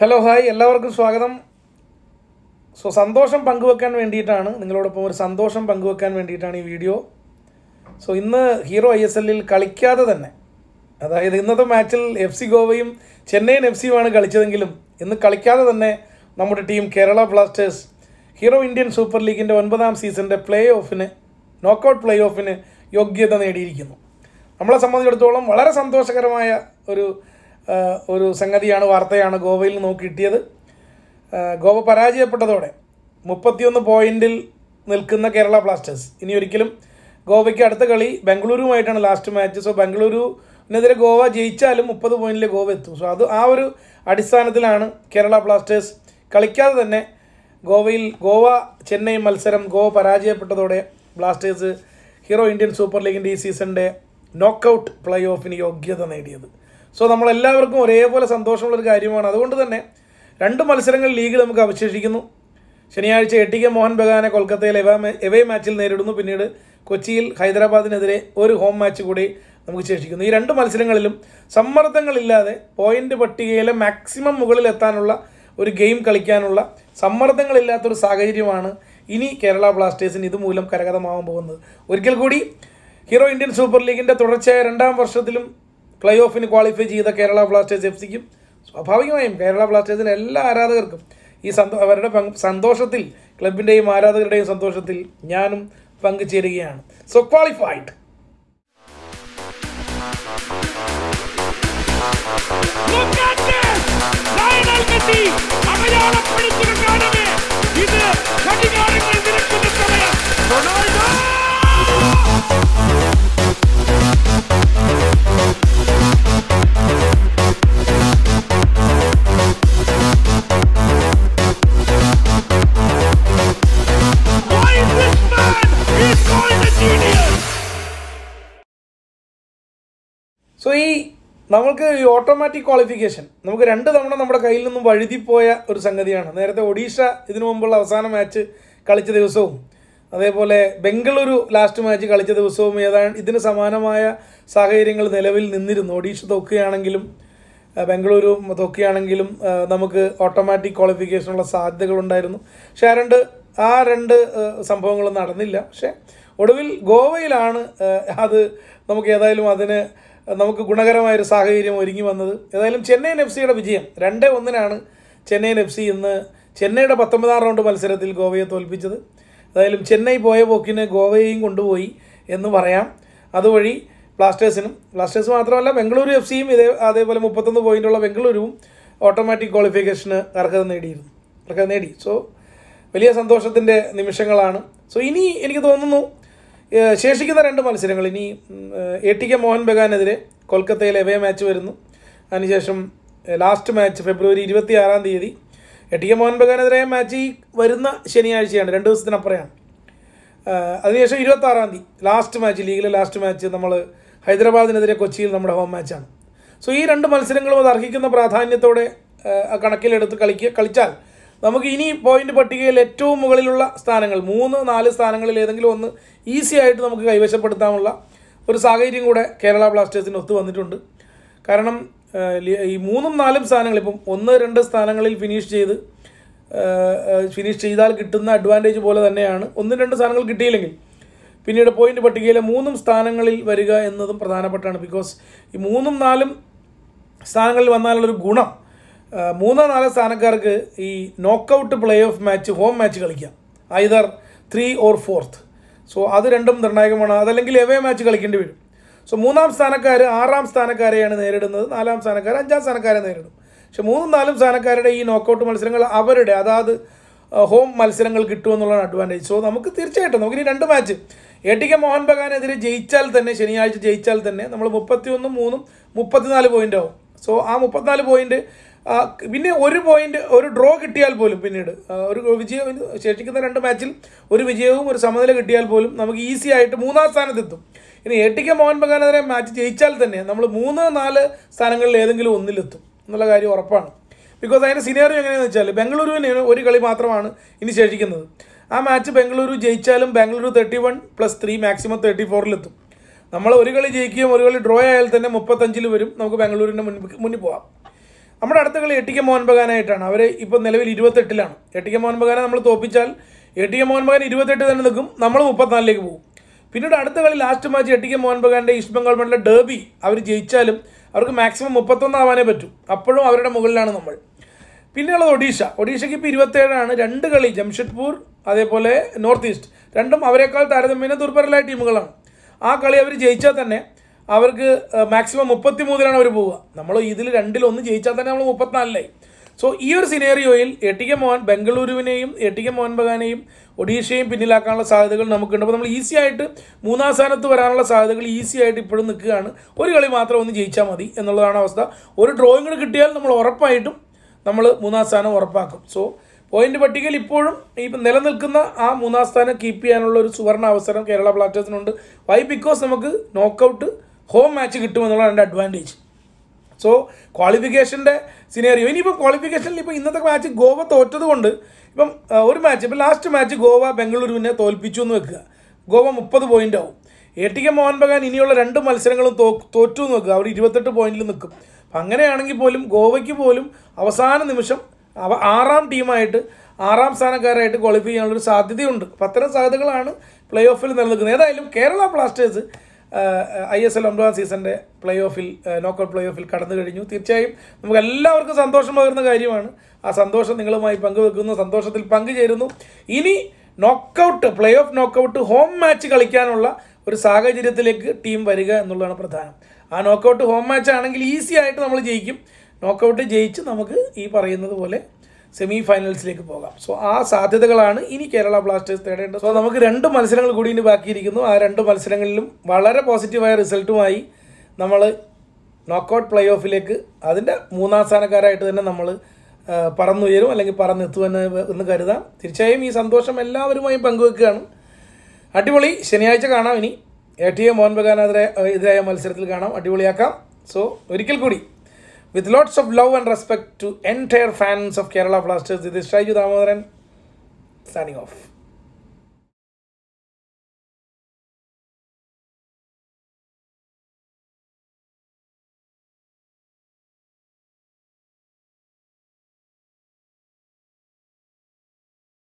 Hello hi എല്ലാവർക്കും സ്വാഗതം so സന്തോഷം പങ്കുവെക്കാൻ വേണ്ടിയിട്ടാണ് നിങ്ങളോടൊപ്പം ഒരു സന്തോഷം പങ്കുവെക്കാൻ വേണ്ടിയിട്ടാണ് ഈ വീഡിയോ സോ ഇന്ന് ഹീറോ ഐ എസ് എല്ലിൽ കളിക്കാതെ തന്നെ അതായത് ഇന്നത്തെ മാച്ചിൽ എഫ് സി ഗോവയും ചെന്നൈയിൻ എഫ് സിയുമാണ് കളിച്ചതെങ്കിലും ഇന്ന് കളിക്കാതെ തന്നെ നമ്മുടെ team Kerala Blasters Hero Indian Super ലീഗിൻ്റെ ഒൻപതാം സീസണിൻ്റെ പ്ലേ ഓഫിന് നോക്കൗട്ട് പ്ലേ ഓഫിന് യോഗ്യത നേടിയിരിക്കുന്നു നമ്മളെ സംബന്ധിച്ചിടത്തോളം വളരെ സന്തോഷകരമായ ഒരു ആ, ഒരു സംഗതിയാണ് വാർത്തയാണ് ഗോവയിൽ നിന്ന് നമുക്ക് കിട്ടിയത് ആ, ഗോവ പരാജയപ്പെട്ടതോടെ മുപ്പത്തിയൊന്ന് പോയിന്റിൽ നിൽക്കുന്ന കേരള ബ്ലാസ്റ്റേഴ്സ് ഇനി ഒരിക്കലും ഗോവയ്ക്ക് അടുത്ത കളി ബംഗളൂരുവുമായിട്ടാണ് ലാസ്റ്റ് മാച്ച് സോ ബംഗളൂരുവിനെതിരെ ഗോവ ജയിച്ചാലും മുപ്പത് പോയിന്റിൽ ഗോവ എത്തും സോ അത് ആ ഒരു അടിസ്ഥാനത്തിലാണ് കേരള ബ്ലാസ്റ്റേഴ്സ് കളിക്കാതെ തന്നെ ഗോവയിൽ ഗോവ ചെന്നൈ മത്സരം ഗോവ പരാജയപ്പെട്ടതോടെ ബ്ലാസ്റ്റേഴ്സ് ഹീറോ ഇന്ത്യൻ സൂപ്പർ ലീഗിൻ്റെ ഈ സീസണിൻ്റെ നോക്കൗട്ട് പ്ലേ ഓഫിന് യോഗ്യത നേടിയത് സോ നമ്മളെല്ലാവർക്കും ഒരേപോലെ സന്തോഷമുള്ളൊരു കാര്യമാണ് അതുകൊണ്ട് തന്നെ രണ്ട് മത്സരങ്ങൾ ലീഗിൽ നമുക്ക് അവശേഷിക്കുന്നു ശനിയാഴ്ച എ ടി കെ മോഹൻ ബഗാനെ കൊൽക്കത്തയിൽ എവേ മേ- എവേ മാച്ചിൽ നേരിടുന്നു പിന്നീട് കൊച്ചിയിൽ ഹൈദരാബാദിനെതിരെ ഒരു ഹോം മാച്ച് കൂടി നമുക്ക് ശേഷിക്കുന്നു ഈ രണ്ട് മത്സരങ്ങളിലും സമ്മർദ്ദങ്ങളില്ലാതെ പോയിന്റ് പട്ടികയിലെ മാക്സിമം മുകളിൽ എത്താനുള്ള ഒരു ഗെയിം കളിക്കാനുള്ള സമ്മർദ്ദങ്ങളില്ലാത്തൊരു സാഹചര്യമാണ് ഇനി കേരള ബ്ലാസ്റ്റേഴ്സിന് ഇതുമൂലം കരകതമാവാൻ പോകുന്നത് ഒരിക്കൽ കൂടി ഹീറോ ഇന്ത്യൻ സൂപ്പർ ലീഗിൻ്റെ തുടർച്ചയായ രണ്ടാം വർഷത്തിലും പ്ലേ ഓഫിന് ക്വാളിഫൈ ചെയ്ത കേരള ബ്ലാസ്റ്റേഴ്സ് എഫ് സിക്കും സ്വാഭാവികമായും കേരള ബ്ലാസ്റ്റേഴ്സിന് എല്ലാ ആരാധകർക്കും ഈ സന്തോ അവരുടെ പങ്ക് സന്തോഷത്തിൽ ക്ലബിൻ്റെയും ആരാധകരുടെയും സന്തോഷത്തിൽ ഞാനും പങ്കുചേരുകയാണ് so qualified Look at this! Lionel Messi അടയാളപ്പെടുത്തിയിട്ടാണ് ഇത് ഘടികാരങ്ങൾ നിരക്കുന്ന സമയം Ronaldo Why this man is called a genius? So ഈ നമുക്ക് ഈ ഓട്ടോമാറ്റിക് ക്വാളിഫിക്കേഷൻ നമുക്ക് രണ്ട് തവണ നമ്മുടെ കയ്യിൽ നിന്നും വഴുതിപ്പോയ ഒരു സംഗതിയാണ് നേരത്തെ ഒഡീഷ ഇതിനു മുമ്പുള്ള അവസാന മാച്ച് കളിച്ച ദിവസവും അതേപോലെ ബംഗളൂരു ലാസ്റ്റ് മാച്ച് കളിച്ച ദിവസവും ഏതാണ്ട് ഇതിന് സമാനമായ സാഹചര്യങ്ങൾ നിലവിൽ നിന്നിരുന്നു ഒഡീഷ തോക്കുകയാണെങ്കിലും ആ, ബംഗളൂരു തോക്കുകയാണെങ്കിലും ആ, നമുക്ക് ഓട്ടോമാറ്റിക് ക്വാളിഫിക്കേഷനുള്ള സാധ്യതകളുണ്ടായിരുന്നു പക്ഷേ ആ രണ്ട് ആ രണ്ട് ആ, സംഭവങ്ങളും നടന്നില്ല പക്ഷേ ഒടുവിൽ ഗോവയിലാണ് ആ, അത് നമുക്ക് ഏതായാലും അതിന് നമുക്ക് ഗുണകരമായൊരു സാഹചര്യം ഒരുങ്ങി വന്നത് ഏതായാലും ചെന്നൈയിൻ എഫ് സിയുടെ വിജയം രണ്ട് ഒന്നിനാണ് ചെന്നൈയിൻ എഫ് സി ഇന്ന് ചെന്നൈയുടെ പത്തൊമ്പതാം റൗണ്ട് മത്സരത്തിൽ ഗോവയെ തോൽപ്പിച്ചത് ഏതായാലും ചെന്നൈ പോയ പോക്കിന് ഗോവയെയും കൊണ്ടുപോയി എന്ന് പറയാം അതുവഴി ബ്ലാസ്റ്റേഴ്സിനും ബ്ലാസ്റ്റേഴ്സ് മാത്രമല്ല ബംഗളൂരു എഫ് സിയും ഇതേ അതേപോലെ മുപ്പത്തൊന്ന് പോയിന്റുള്ള ബംഗളൂരുവും ഓട്ടോമാറ്റിക് ക്വാളിഫിക്കേഷന് അർഹത നേടിയിരുന്നു അർഹത നേടി സോ വലിയ സന്തോഷത്തിൻ്റെ നിമിഷങ്ങളാണ് സോ ഇനി എനിക്ക് തോന്നുന്നു ഏഹ് ശേഷിക്കുന്ന രണ്ട് മത്സരങ്ങൾ ഇനി എ ടി കെ മോഹൻ ബഗാനെതിരെ കൊൽക്കത്തയിൽ എവേ മാച്ച് വരുന്നു അതിനുശേഷം ലാസ്റ്റ് മാച്ച് ഫെബ്രുവരി ഇരുപത്തി ആറാം തീയതി എ ടി കെ മോഹൻ ബഗാനെതിരെ മാച്ച് ഈ വരുന്ന ശനിയാഴ്ചയാണ് രണ്ട് ദിവസത്തിനപ്പുറമാണ് ആഹ് അതിനുശേഷം ഇരുപത്തി ആറാം തീയതി ലാസ്റ്റ് മാച്ച് ലീഗിലെ ലാസ്റ്റ് മാച്ച് നമ്മൾ ഹൈദരാബാദിനെതിരെ കൊച്ചിയിൽ നമ്മുടെ ഹോം മാച്ചാണ് സോ ഈ രണ്ട് മത്സരങ്ങളും അത് അർഹിക്കുന്ന പ്രാധാന്യത്തോടെ ആഹ് കണക്കിലെടുത്ത് കളിക്കുക കളിച്ചാൽ നമുക്ക് ഇനി പോയിന്റ് പട്ടികയിൽ ഏറ്റവും മുകളിലുള്ള സ്ഥാനങ്ങൾ മൂന്ന് നാല് സ്ഥാനങ്ങളിൽ ഏതെങ്കിലും ഒന്ന് ഈസി ആയിട്ട് നമുക്ക് കൈവശപ്പെടുത്താനുള്ള ഒരു സാഹചര്യം കൂടെ കേരള ബ്ലാസ്റ്റേഴ്സിന് ഒത്തു വന്നിട്ടുണ്ട് കാരണം ആഹ് ലി- ഈ മൂന്നും നാലും സ്ഥാനങ്ങൾ ഇപ്പം ഒന്ന് രണ്ട് സ്ഥാനങ്ങളിൽ ഫിനിഷ് ചെയ്ത് ഫിനിഷ് ചെയ്താൽ കിട്ടുന്ന അഡ്വാൻറ്റേജ് പോലെ തന്നെയാണ് ഒന്നും രണ്ട് സ്ഥാനങ്ങൾ കിട്ടിയില്ലെങ്കിൽ പിന്നീട് പോയിന്റ് പട്ടികയിലെ മൂന്നും സ്ഥാനങ്ങളിൽ വരിക എന്നതും പ്രധാനപ്പെട്ടാണ് ബിക്കോസ് ഈ മൂന്നും നാലും സ്ഥാനങ്ങളിൽ വന്നാലുള്ളൊരു ഗുണം ആ, മൂന്നോ നാലോ സ്ഥാനക്കാർക്ക് ഈ knockout play off match home match കളിക്കാം either three or fourth so അത് രണ്ടും നിർണായകമാണ് അതല്ലെങ്കിൽ എവേ മാച്ച് കളിക്കേണ്ടി വരും സോ മൂന്നാം സ്ഥാനക്കാർ ആറാം സ്ഥാനക്കാരെയാണ് നേരിടുന്നത് നാലാം സ്ഥാനക്കാർ അഞ്ചാം സ്ഥാനക്കാരെ നേരിടും പക്ഷെ മൂന്നും നാലും സ്ഥാനക്കാരുടെ ഈ നോക്കൗട്ട് മത്സരങ്ങൾ അവരുടെ അതാത് ഹോം മത്സരങ്ങൾ കിട്ടുമെന്നുള്ളതാണ് അഡ്വാൻറ്റേജ് സോ നമുക്ക് തീർച്ചയായിട്ടും നമുക്ക് ഇനി രണ്ട് match A T K Mohan ബഗാനെതിരെ ജയിച്ചാൽ തന്നെ ശനിയാഴ്ച ജയിച്ചാൽ തന്നെ നമ്മൾ മുപ്പത്തിയൊന്നും മൂന്നും മുപ്പത്തിനാല് പോയിന്റ് ആവും സോ ആ മുപ്പത്തിനാല് പോയിന്റ് പിന്നെ ഒരു പോയിന്റ് ഒരു ഡ്രോ കിട്ടിയാൽ പോലും പിന്നീട് ആ, ഒരു വിജയം ശേഷിക്കുന്ന രണ്ട് മാച്ചിൽ ഒരു വിജയവും ഒരു സമനില കിട്ടിയാൽ പോലും നമുക്ക് ഈസി ആയിട്ട് മൂന്നാം സ്ഥാനത്തെത്തും ഇനി എ ടി കെ മോഹൻ ബഗാനെതിരെ മാച്ച് ജയിച്ചാൽ തന്നെ നമ്മൾ മൂന്ന് നാല് സ്ഥാനങ്ങളിൽ ഏതെങ്കിലും ഒന്നിലെത്തും എന്നുള്ള കാര്യം ഉറപ്പാണ് ബിക്കോസ് അതിൻ്റെ സിനാറിയോ എങ്ങനെയാണെന്ന് വെച്ചാൽ ബംഗളൂരുവിന് ഒരു കളി മാത്രമാണ് ഇനി ശേഷിക്കുന്നത് ആ മാച്ച് ബംഗളൂരു ജയിച്ചാലും Bengaluru thirty one plus three maximum thirty ഫോറിലെത്തും നമ്മൾ ഒരു കളി ജയിക്കുകയും ഒരു കളി ഡ്രോ ആയാൽ തന്നെ മുപ്പത്തഞ്ചിൽ വരും നമുക്ക് ബാംഗ്ലൂരിൻ്റെ മുന്നിൽ മുന്നിൽ പോവാം നമ്മുടെ അടുത്ത കളി എ ടി കെ മോഹൻ ബഗാനായിട്ടാണ് അവർ ഇപ്പോൾ നിലവിൽ ഇരുപത്തെട്ടിലാണ് എ ടി കെ മോഹൻ ബഗാനെ നമ്മൾ തോപ്പിച്ചാൽ A T K Mohan Bagan ഇരുപത്തെട്ട് തന്നെ നിൽക്കും നമ്മൾ മുപ്പത്തിനാലിലേക്ക് പോകും പിന്നീട് അടുത്ത കളി last match A T K Mohan ബഗാൻ്റെ ഈസ്റ്റ് ബംഗാൾ മണ്ഡല ഡേബി അവർ ജയിച്ചാലും അവർക്ക് മാക്സിമം മുപ്പത്തൊന്നാവാനേ പറ്റൂ അപ്പോഴും അവരുടെ മുകളിലാണ് നമ്മൾ പിന്നെയുള്ളത് ഒഡീഷ ഒഡീഷയ്ക്ക് ഇപ്പോൾ ഇരുപത്തേഴാണ് രണ്ട് കളി ജംഷഡ്പൂർ അതേപോലെ നോർത്ത് ഈസ്റ്റ് രണ്ടും അവരെക്കാൾ താരതമ്യേന ദുർബലരായ ടീമുകളാണ് ആ കളി അവർ ജയിച്ചാൽ തന്നെ അവർക്ക് മാക്സിമം മുപ്പത്തി മൂന്നിലാണ് അവർ പോവുക നമ്മൾ ഇതിൽ രണ്ടിലൊന്ന് ജയിച്ചാൽ തന്നെ നമ്മൾ മുപ്പത്തിനാലിലായി സോ ഈ ഒരു സിനേറിയോയിൽ എ ടി കെ മോഹൻ ബംഗളൂരുവിനെയും എ ടി കെ മോഹൻ ബഗാനെയും ഒഡീഷയും പിന്നിലാക്കാനുള്ള സാധ്യതകൾ നമുക്കുണ്ട് അപ്പോൾ നമ്മൾ ഈസി ആയിട്ട് മൂന്നാം സ്ഥാനത്ത് വരാനുള്ള സാധ്യതകൾ ഈസി ആയിട്ട് ഇപ്പോഴും നിൽക്കുകയാണ് ഒരു കളി മാത്രം ഒന്ന് ജയിച്ചാൽ മതി എന്നുള്ളതാണ് അവസ്ഥ ഒരു ഡ്രോയിങ് കൂടെ കിട്ടിയാൽ നമ്മൾ ഉറപ്പായിട്ടും നമ്മൾ മൂന്നാം സ്ഥാനം ഉറപ്പാക്കും സോ പോയിന്റ് പട്ടികയിൽ ഇപ്പോഴും ഈ നിലനിൽക്കുന്ന ആ മൂന്നാം സ്ഥാനം കീപ്പ് ചെയ്യാനുള്ള ഒരു സുവർണ അവസരം കേരള ബ്ലാസ്റ്റേഴ്സിനുണ്ട് വൈ ബിക്കോസ് നമുക്ക് നോക്കൗട്ട് ഹോം മാച്ച് കിട്ടുമെന്നുള്ളതാണ് എൻ്റെ അഡ്വാൻറ്റേജ് സോ ക്വാളിഫിക്കേഷൻ്റെ സിനേറിയോ ഇനിയിപ്പം ക്വാളിഫിക്കേഷനിൽ ഇപ്പോൾ ഇന്നത്തെ മാച്ച് ഗോവ തോറ്റത് കൊണ്ട് ഇപ്പം ആ, ഒരു മാച്ച് ഇപ്പം ലാസ്റ്റ് മാച്ച് ഗോവ ബംഗളൂരുവിനെ തോൽപ്പിച്ചു എന്ന് വെക്കുക ഗോവ മുപ്പത് പോയിന്റ് ആവും A T K Mohan Bagan ഇനിയുള്ള രണ്ട് മത്സരങ്ങളും തോ തോറ്റു എന്ന് വെക്കുക അവർ ഇരുപത്തെട്ട് പോയിന്റിൽ നിൽക്കും അപ്പം അങ്ങനെയാണെങ്കിൽ പോലും ഗോവയ്ക്ക് പോലും അവസാന നിമിഷം അവ ആറാം ടീമായിട്ട് ആറാം സ്ഥാനക്കാരായിട്ട് ക്വാളിഫൈ ചെയ്യാനുള്ളൊരു സാധ്യതയുണ്ട് അപ്പം അത്തരം സാധ്യതകളാണ് പ്ലേ ഓഫിൽ നിലനിൽക്കുന്നത് ഏതായാലും Kerala Blasters I S L ഒമ്പതാം സീസണിൻ്റെ പ്ലേ ഓഫിൽ നോക്കൗട്ട് പ്ലേ ഓഫിൽ കടന്നു കഴിഞ്ഞു തീർച്ചയായും നമുക്ക് എല്ലാവർക്കും സന്തോഷം പകരുന്ന കാര്യമാണ് ആ സന്തോഷം നിങ്ങളുമായി പങ്കുവെക്കുന്നു സന്തോഷത്തിൽ പങ്കുചേരുന്നു ഇനി knockout play off knockout home match കളിക്കാനുള്ള ഒരു സാഹചര്യത്തിലേക്ക് ടീം വരിക എന്നുള്ളതാണ് പ്രധാനം ആ നോക്കൗട്ട് ഹോം മാച്ച് ആണെങ്കിൽ ഈസി ആയിട്ട് നമ്മൾ ജയിക്കും നോക്കൗട്ട് ജയിച്ച് നമുക്ക് ഈ പറയുന്നത് പോലെ സെമി ഫൈനൽസിലേക്ക് പോകാം സോ ആ സാധ്യതകളാണ് ഇനി കേരള ബ്ലാസ്റ്റേഴ്സ് തേടേണ്ടത് സോ നമുക്ക് രണ്ട് മത്സരങ്ങൾ കൂടി ഇനി ബാക്കിയിരിക്കുന്നു ആ രണ്ട് മത്സരങ്ങളിലും വളരെ പോസിറ്റീവായ റിസൾട്ടുമായി നമ്മൾ നോക്കൗട്ട് പ്ലേ ഓഫിലേക്ക് അതിൻ്റെ മൂന്നാം സ്ഥാനക്കാരായിട്ട് തന്നെ നമ്മൾ പറന്നുയരും അല്ലെങ്കിൽ പറന്നെത്തുമെന്ന് എന്ന് കരുതാം തീർച്ചയായും ഈ സന്തോഷം എല്ലാവരുമായും പങ്കുവെക്കുകയാണ് അടിപൊളി ശനിയാഴ്ച കാണാം ഇനി എ ടി എ മോഹൻ ബഗാനെതിരെ എതിരായ മത്സരത്തിൽ കാണാം അടിപൊളിയാക്കാം സോ ഒരിക്കൽ കൂടി with lots of love and respect to entire fans of Kerala Blasters ഇത് ഷൈജു ദാമോദരൻ സൈനിങ് ഓഫ്